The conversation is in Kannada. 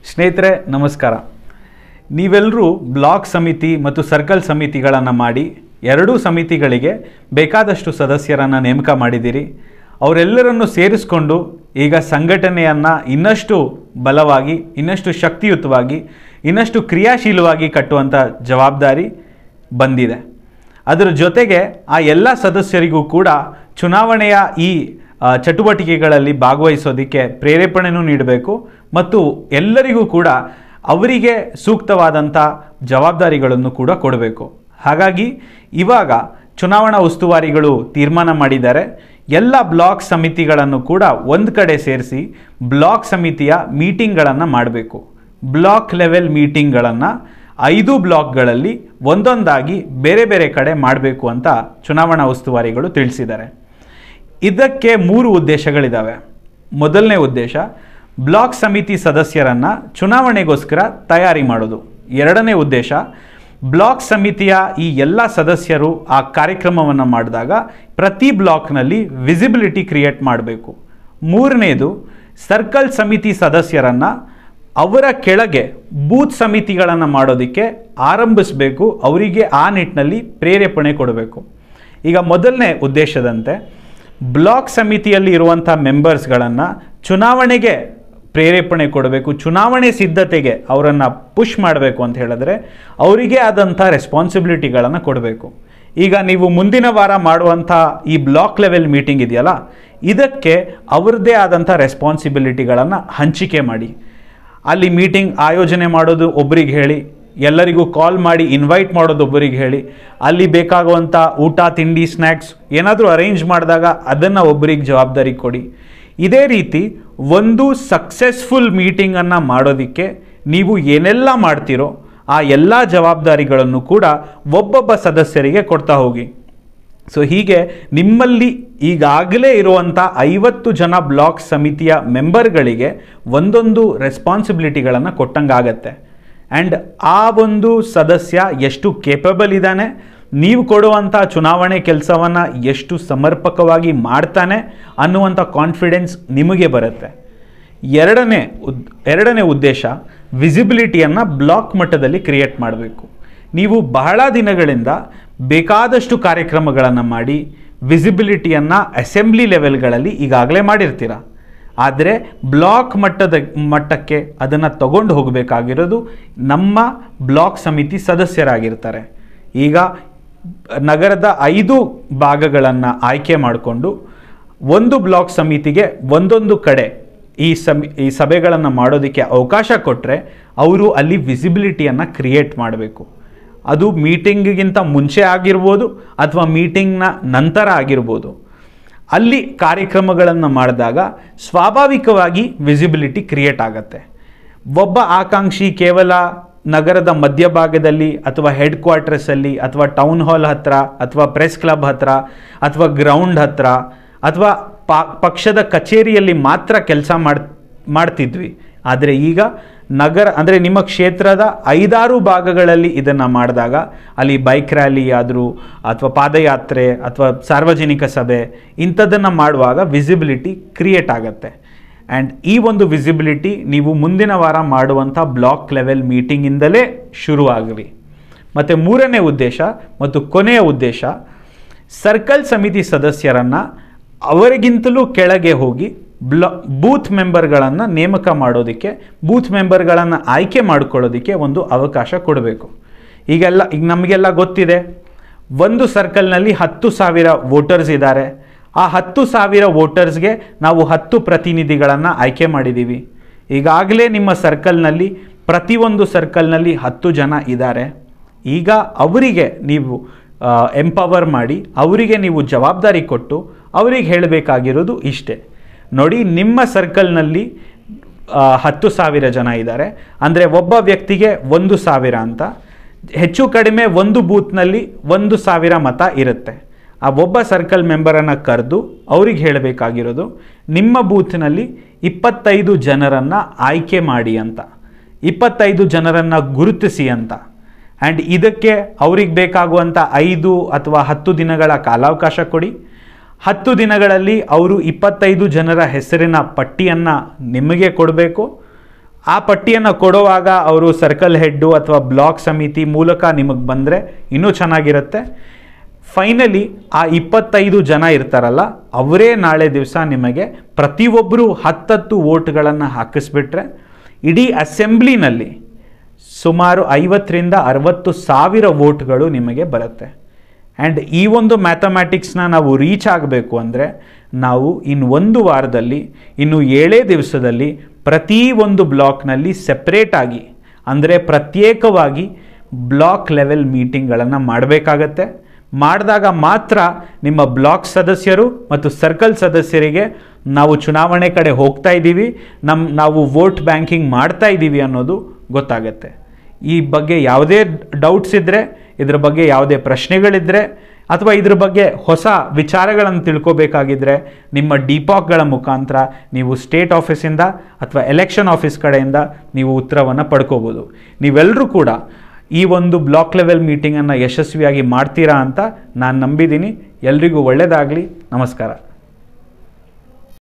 ಸ್ನೇಹಿತರೆ ನಮಸ್ಕಾರ ನೀವೆಲ್ಲರೂ ಬ್ಲಾಕ್ ಸಮಿತಿ ಮತ್ತು ಸರ್ಕಲ್ ಸಮಿತಿಗಳನ್ನು ಮಾಡಿ ಎರಡೂ ಸಮಿತಿಗಳಿಗೆ ಬೇಕಾದಷ್ಟು ಸದಸ್ಯರನ್ನು ನೇಮಕ ಮಾಡಿದ್ದೀರಿ ಅವರೆಲ್ಲರನ್ನು ಸೇರಿಸ್ಕೊಂಡು ಈಗ ಸಂಘಟನೆಯನ್ನು ಇನ್ನಷ್ಟು ಬಲವಾಗಿ ಇನ್ನಷ್ಟು ಶಕ್ತಿಯುತವಾಗಿ ಇನ್ನಷ್ಟು ಕ್ರಿಯಾಶೀಲವಾಗಿ ಕಟ್ಟುವಂಥ ಜವಾಬ್ದಾರಿ ಬಂದಿದೆ ಅದರ ಜೊತೆಗೆ ಆ ಎಲ್ಲ ಸದಸ್ಯರಿಗೂ ಕೂಡ ಚುನಾವಣೆಯ ಈ ಆ, ಚಟುವಟಿಕೆಗಳಲ್ಲಿ ಭಾಗವಹಿಸೋದಕ್ಕೆ ಪ್ರೇರೇಪಣೆನೂ ನೀಡಬೇಕು ಮತ್ತು ಎಲ್ಲರಿಗೂ ಕೂಡ ಅವರಿಗೆ ಸೂಕ್ತವಾದಂಥ ಜವಾಬ್ದಾರಿಗಳನ್ನು ಕೂಡ ಕೊಡಬೇಕು ಹಾಗಾಗಿ ಇವಾಗ ಚುನಾವಣಾ ಉಸ್ತುವಾರಿಗಳು ತೀರ್ಮಾನ ಮಾಡಿದ್ದಾರೆ ಎಲ್ಲ ಬ್ಲಾಕ್ ಸಮಿತಿಗಳನ್ನು ಕೂಡ ಒಂದು ಕಡೆ ಸೇರಿಸಿ ಬ್ಲಾಕ್ ಸಮಿತಿಯ ಮೀಟಿಂಗ್ಗಳನ್ನು ಮಾಡಬೇಕು ಬ್ಲಾಕ್ ಲೆವೆಲ್ ಮೀಟಿಂಗ್ಗಳನ್ನು ಐದು ಬ್ಲಾಕ್ಗಳಲ್ಲಿ ಒಂದೊಂದಾಗಿ ಬೇರೆ ಬೇರೆ ಕಡೆ ಮಾಡಬೇಕು ಅಂತ ಚುನಾವಣಾ ಉಸ್ತುವಾರಿಗಳು ತಿಳಿಸಿದ್ದಾರೆ ಇದಕ್ಕೆ ಮೂರು ಉದ್ದೇಶಗಳಿದ್ದಾವೆ ಮೊದಲನೇ ಉದ್ದೇಶ ಬ್ಲಾಕ್ ಸಮಿತಿ ಸದಸ್ಯರನ್ನು ಚುನಾವಣೆಗೋಸ್ಕರ ತಯಾರಿ ಮಾಡೋದು ಎರಡನೇ ಉದ್ದೇಶ ಬ್ಲಾಕ್ ಸಮಿತಿಯ ಈ ಎಲ್ಲ ಸದಸ್ಯರು ಆ ಕಾರ್ಯಕ್ರಮವನ್ನು ಮಾಡಿದಾಗ ಪ್ರತಿ ಬ್ಲಾಕ್ನಲ್ಲಿ ವಿಸಿಬಿಲಿಟಿ ಕ್ರಿಯೇಟ್ ಮಾಡಬೇಕು ಮೂರನೇದು ಸರ್ಕಲ್ ಸಮಿತಿ ಸದಸ್ಯರನ್ನು ಅವರ ಕೆಳಗೆ ಬೂತ್ ಸಮಿತಿಗಳನ್ನು ಮಾಡೋದಕ್ಕೆ ಆರಂಭಿಸಬೇಕು ಅವರಿಗೆ ಆ ನಿಟ್ಟಿನಲ್ಲಿ ಪ್ರೇರೇಪಣೆ ಕೊಡಬೇಕು ಈಗ ಮೊದಲನೇ ಉದ್ದೇಶದಂತೆ ಬ್ಲಾಕ್ ಸಮಿತಿಯಲ್ಲಿ ಇರುವಂಥ ಮೆಂಬರ್ಸ್ಗಳನ್ನು ಚುನಾವಣೆಗೆ ಪ್ರೇರೇಪಣೆ ಕೊಡಬೇಕು ಚುನಾವಣೆ ಸಿದ್ಧತೆಗೆ ಅವರನ್ನು ಪುಷ್ ಮಾಡಬೇಕು ಅಂತ ಹೇಳಿದ್ರೆ ಅವರಿಗೆ ಆದಂಥ ರೆಸ್ಪಾನ್ಸಿಬಿಲಿಟಿಗಳನ್ನು ಕೊಡಬೇಕು ಈಗ ನೀವು ಮುಂದಿನ ವಾರ ಮಾಡುವಂಥ ಈ ಬ್ಲಾಕ್ ಲೆವೆಲ್ ಮೀಟಿಂಗ್ ಇದೆಯಲ್ಲ ಇದಕ್ಕೆ ಅವರದ್ದೇ ಆದಂಥ ರೆಸ್ಪಾನ್ಸಿಬಿಲಿಟಿಗಳನ್ನು ಹಂಚಿಕೆ ಮಾಡಿ ಅಲ್ಲಿ ಮೀಟಿಂಗ್ ಆಯೋಜನೆ ಮಾಡೋದು ಒಬ್ರಿಗೆ ಹೇಳಿ ಎಲ್ಲರಿಗೂ ಕಾಲ್ ಮಾಡಿ ಇನ್ವೈಟ್ ಮಾಡೋದು ಒಬ್ಬರಿಗೆ ಹೇಳಿ ಅಲ್ಲಿ ಬೇಕಾಗುವಂಥ ಊಟ ತಿಂಡಿ ಸ್ನ್ಯಾಕ್ಸ್ ಏನಾದರೂ ಅರೇಂಜ್ ಮಾಡಿದಾಗ ಅದನ್ನು ಒಬ್ಬರಿಗೆ ಜವಾಬ್ದಾರಿ ಕೊಡಿ ಇದೇ ರೀತಿ ಒಂದು ಸಕ್ಸಸ್ಫುಲ್ ಮೀಟಿಂಗನ್ನು ಮಾಡೋದಕ್ಕೆ ನೀವು ಏನೆಲ್ಲ ಮಾಡ್ತೀರೋ ಆ ಎಲ್ಲ ಜವಾಬ್ದಾರಿಗಳನ್ನು ಕೂಡ ಒಬ್ಬೊಬ್ಬ ಸದಸ್ಯರಿಗೆ ಕೊಡ್ತಾ ಹೋಗಿ ಸೊ ಹೀಗೆ ನಿಮ್ಮಲ್ಲಿ ಈಗಾಗಲೇ ಇರುವಂಥ ಐವತ್ತು ಜನ ಬ್ಲಾಕ್ ಸಮಿತಿಯ ಮೆಂಬರ್ಗಳಿಗೆ ಒಂದೊಂದು ರೆಸ್ಪಾನ್ಸಿಬಿಲಿಟಿಗಳನ್ನು ಕೊಟ್ಟಂಗಾಗತ್ತೆ ಆ್ಯಂಡ್ ಆ ಒಂದು ಸದಸ್ಯ ಎಷ್ಟು ಕೇಪಬಲ್ ಇದ್ದಾನೆ ನೀವು ಕೊಡುವಂಥ ಚುನಾವಣೆ ಕೆಲಸವನ್ನು ಎಷ್ಟು ಸಮರ್ಪಕವಾಗಿ ಮಾಡ್ತಾನೆ ಅನ್ನುವಂಥ ಕಾನ್ಫಿಡೆನ್ಸ್ ನಿಮಗೆ ಬರುತ್ತೆ ಎರಡನೇ ಉದ್ ಎರಡನೇ ಉದ್ದೇಶ ವಿಸಿಬಿಲಿಟಿಯನ್ನು ಬ್ಲಾಕ್ ಮಟ್ಟದಲ್ಲಿ ಕ್ರಿಯೇಟ್ ಮಾಡಬೇಕು ನೀವು ಬಹಳ ದಿನಗಳಿಂದ ಬೇಕಾದಷ್ಟು ಕಾರ್ಯಕ್ರಮಗಳನ್ನು ಮಾಡಿ ವಿಸಿಬಿಲಿಟಿಯನ್ನು ಅಸೆಂಬ್ಲಿ ಲೆವೆಲ್ಗಳಲ್ಲಿ ಈಗಾಗಲೇ ಮಾಡಿರ್ತೀರ ಆದರೆ ಬ್ಲಾಕ್ ಮಟ್ಟದ ಮಟ್ಟಕ್ಕೆ ಅದನ್ನು ತಗೊಂಡು ಹೋಗಬೇಕಾಗಿರೋದು ನಮ್ಮ ಬ್ಲಾಕ್ ಸಮಿತಿ ಸದಸ್ಯರಾಗಿರ್ತಾರೆ ಈಗ ನಗರದ ಐದು ಭಾಗಗಳನ್ನು ಆಯ್ಕೆ ಮಾಡಿಕೊಂಡು ಒಂದು ಬ್ಲಾಕ್ ಸಮಿತಿಗೆ ಒಂದೊಂದು ಕಡೆ ಈ ಸಮಿ ಈ ಸಭೆಗಳನ್ನು ಮಾಡೋದಕ್ಕೆ ಅವಕಾಶ ಕೊಟ್ಟರೆ ಅವರು ಅಲ್ಲಿ ವಿಸಿಬಿಲಿಟಿಯನ್ನು ಕ್ರಿಯೇಟ್ ಮಾಡಬೇಕು ಅದು ಮೀಟಿಂಗಿಗಿಂತ ಮುಂಚೆ ಆಗಿರ್ಬೋದು ಅಥವಾ ಮೀಟಿಂಗ್ನ ನಂತರ ಆಗಿರ್ಬೋದು ಅಲ್ಲಿ ಕಾರ್ಯಕ್ರಮಗಳನ್ನು ಮಾಡಿದಾಗ ಸ್ವಾಭಾವಿಕವಾಗಿ ವಿಸಿಬಿಲಿಟಿ ಕ್ರಿಯೇಟ್ ಆಗುತ್ತೆ ಒಬ್ಬ ಆಕಾಂಕ್ಷಿ ಕೇವಲ ನಗರದ ಮಧ್ಯಭಾಗದಲ್ಲಿ ಅಥವಾ ಹೆಡ್ ಕ್ವಾರ್ಟರ್ಸಲ್ಲಿ ಅಥವಾ ಟೌನ್ ಹಾಲ್ ಹತ್ರ ಅಥವಾ ಪ್ರೆಸ್ ಕ್ಲಬ್ ಹತ್ರ ಅಥವಾ ಗ್ರೌಂಡ್ ಹತ್ರ ಅಥವಾ ಪಾ ಪಕ್ಷದ ಕಚೇರಿಯಲ್ಲಿ ಮಾತ್ರ ಕೆಲಸ ಮಾಡ್ ಮಾಡ್ತಿದ್ವಿ ಆದರೆ ಈಗ ನಗರ ಅಂದರೆ ನಿಮ್ಮ ಕ್ಷೇತ್ರದ ಐದಾರು ಭಾಗಗಳಲ್ಲಿ ಇದನ್ನು ಮಾಡಿದಾಗ ಅಲ್ಲಿ ಬೈಕ್ ರ್ಯಾಲಿ ಆದರೂ ಅಥವಾ ಪಾದಯಾತ್ರೆ ಅಥವಾ ಸಾರ್ವಜನಿಕ ಸಭೆ ಇಂಥದ್ದನ್ನು ಮಾಡುವಾಗ ವಿಸಿಬಿಲಿಟಿ ಕ್ರಿಯೇಟ್ ಆಗುತ್ತೆ ಆ್ಯಂಡ್ ಈ ಒಂದು ವಿಸಿಬಿಲಿಟಿ ನೀವು ಮುಂದಿನ ವಾರ ಮಾಡುವಂಥ ಬ್ಲಾಕ್ ಲೆವೆಲ್ ಮೀಟಿಂಗಿಂದಲೇ ಶುರುವಾಗಲಿ ಮತ್ತು ಮೂರನೇ ಉದ್ದೇಶ ಮತ್ತು ಕೊನೆಯ ಉದ್ದೇಶ ಸರ್ಕಲ್ ಸಮಿತಿ ಸದಸ್ಯರನ್ನು ಅವರಿಗಿಂತಲೂ ಕೆಳಗೆ ಹೋಗಿ ಬ್ಲಾ ಬೂತ್ ಮೆಂಬರ್ಗಳನ್ನು ನೇಮಕ ಮಾಡೋದಕ್ಕೆ ಬೂತ್ ಮೆಂಬರ್ಗಳನ್ನು ಆಯ್ಕೆ ಮಾಡ್ಕೊಳ್ಳೋದಕ್ಕೆ ಒಂದು ಅವಕಾಶ ಕೊಡಬೇಕು ಈಗೆಲ್ಲ ಈಗ ನಮಗೆಲ್ಲ ಗೊತ್ತಿದೆ ಒಂದು ಸರ್ಕಲ್ನಲ್ಲಿ ಹತ್ತು ಸಾವಿರ ವೋಟರ್ಸ್ ಇದ್ದಾರೆ ಆ ಹತ್ತು ಸಾವಿರ ವೋಟರ್ಸ್ಗೆ ನಾವು ಹತ್ತು ಪ್ರತಿನಿಧಿಗಳನ್ನು ಆಯ್ಕೆ ಮಾಡಿದ್ದೀವಿ ಈಗಾಗಲೇ ನಿಮ್ಮ ಸರ್ಕಲ್ನಲ್ಲಿ ಪ್ರತಿಯೊಂದು ಸರ್ಕಲ್ನಲ್ಲಿ ಹತ್ತು ಜನ ಇದ್ದಾರೆ ಈಗ ಅವರಿಗೆ ನೀವು ಎಂಪವರ್ ಮಾಡಿ ಅವರಿಗೆ ನೀವು ಜವಾಬ್ದಾರಿ ಕೊಟ್ಟು ಅವರಿಗೆ ಹೇಳಬೇಕಾಗಿರೋದು ಇಷ್ಟೇ ನೋಡಿ ನಿಮ್ಮ ಸರ್ಕಲ್ನಲ್ಲಿ ಆ, ಹತ್ತು ಸಾವಿರ ಜನ ಇದ್ದಾರೆ ಅಂದರೆ ಒಬ್ಬ ವ್ಯಕ್ತಿಗೆ ಒಂದು ಸಾವಿರ ಅಂತ ಹೆಚ್ಚು ಕಡಿಮೆ ಒಂದು ಬೂತ್ನಲ್ಲಿ ಒಂದು ಸಾವಿರ ಮತ ಇರುತ್ತೆ ಆ ಒಬ್ಬ ಸರ್ಕಲ್ ಮೆಂಬರನ್ನು ಕರೆದು ಅವ್ರಿಗೆ ಹೇಳಬೇಕಾಗಿರೋದು ನಿಮ್ಮ ಬೂತ್ನಲ್ಲಿ ಇಪ್ಪತ್ತೈದು ಜನರನ್ನು ಆಯ್ಕೆ ಮಾಡಿ ಅಂತ ಇಪ್ಪತ್ತೈದು ಜನರನ್ನು ಗುರುತಿಸಿ ಅಂತ ಆ್ಯಂಡ್ ಇದಕ್ಕೆ ಅವ್ರಿಗೆ ಬೇಕಾಗುವಂಥ ಐದು ಅಥವಾ ಹತ್ತು ದಿನಗಳ ಕಾಲಾವಕಾಶ ಕೊಡಿ ಹತ್ತು ದಿನಗಳಲ್ಲಿ ಅವರು ಇಪ್ಪತ್ತೈದು ಜನರ ಹೆಸರಿನ ಪಟ್ಟಿಯನ್ನು ನಿಮಗೆ ಕೊಡಬೇಕು ಆ ಪಟ್ಟಿಯನ್ನು ಕೊಡುವಾಗ ಅವರು ಸರ್ಕಲ್ ಹೆಡ್ಡು ಅಥವಾ ಬ್ಲಾಕ್ ಸಮಿತಿ ಮೂಲಕ ನಿಮಗೆ ಬಂದರೆ ಇನ್ನೂ ಚೆನ್ನಾಗಿರುತ್ತೆ ಫೈನಲಿ ಆ ಇಪ್ಪತ್ತೈದು ಜನ ಇರ್ತಾರಲ್ಲ ಅವರೇ ನಾಳೆ ದಿವಸ ನಿಮಗೆ ಪ್ರತಿಯೊಬ್ಬರು ಹತ್ತತ್ತು ವೋಟ್ಗಳನ್ನು ಹಾಕಿಸ್ಬಿಟ್ರೆ ಇಡೀ ಅಸೆಂಬ್ಲಿನಲ್ಲಿ ಸುಮಾರು ಐವತ್ತರಿಂದ ಅರವತ್ತು ಸಾವಿರ ವೋಟ್ಗಳು ನಿಮಗೆ ಬರುತ್ತೆ ಆ್ಯಂಡ್ ಈ ಒಂದು ಮ್ಯಾಥಮ್ಯಾಟಿಕ್ಸ್ನ ನಾವು ರೀಚ್ ಆಗಬೇಕು ಅಂದರೆ ನಾವು ಇನ್ನು ಒಂದು ವಾರದಲ್ಲಿ ಇನ್ನು ಏಳೇ ದಿವಸದಲ್ಲಿ ಪ್ರತಿ ಒಂದು ಬ್ಲಾಕ್ನಲ್ಲಿ ಸೆಪ್ರೇಟಾಗಿ ಅಂದರೆ ಪ್ರತ್ಯೇಕವಾಗಿ ಬ್ಲಾಕ್ ಲೆವೆಲ್ ಮೀಟಿಂಗ್ಗಳನ್ನು ಮಾಡಬೇಕಾಗತ್ತೆ ಮಾಡಿದಾಗ ಮಾತ್ರ ನಿಮ್ಮ ಬ್ಲಾಕ್ ಸದಸ್ಯರು ಮತ್ತು ಸರ್ಕಲ್ ಸದಸ್ಯರಿಗೆ ನಾವು ಚುನಾವಣೆ ಕಡೆ ಹೋಗ್ತಾ ಇದ್ದೀವಿ ನಮ್ಮ ನಾವು ವೋಟ್ ಬ್ಯಾಂಕಿಂಗ್ ಮಾಡ್ತಾ ಇದ್ದೀವಿ ಅನ್ನೋದು ಗೊತ್ತಾಗತ್ತೆ ಈ ಬಗ್ಗೆ ಯಾವುದೇ ಡೌಟ್ಸ್ ಇದ್ದರೆ ಇದ್ರ ಬಗ್ಗೆ ಯಾವುದೇ ಪ್ರಶ್ನೆಗಳಿದ್ದರೆ ಅಥವಾ ಇದ್ರ ಬಗ್ಗೆ ಹೊಸ ವಿಚಾರಗಳನ್ನು ತಿಳ್ಕೋಬೇಕಾಗಿದ್ದರೆ ನಿಮ್ಮ ಡಿಪಾಕ್ಗಳ ಮುಖಾಂತರ ನೀವು ಸ್ಟೇಟ್ ಆಫೀಸಿಂದ ಅಥವಾ ಎಲೆಕ್ಷನ್ ಆಫೀಸ್ ಕಡೆಯಿಂದ ನೀವು ಉತ್ತರವನ್ನು ಪಡ್ಕೋಬೋದು ನೀವೆಲ್ಲರೂ ಕೂಡ ಈ ಒಂದು ಬ್ಲಾಕ್ ಲೆವೆಲ್ ಮೀಟಿಂಗನ್ನು ಯಶಸ್ವಿಯಾಗಿ ಮಾಡ್ತೀರಾ ಅಂತ ನಾನು ನಂಬಿದ್ದೀನಿ ಎಲ್ರಿಗೂ ಒಳ್ಳೆಯದಾಗಲಿ ನಮಸ್ಕಾರ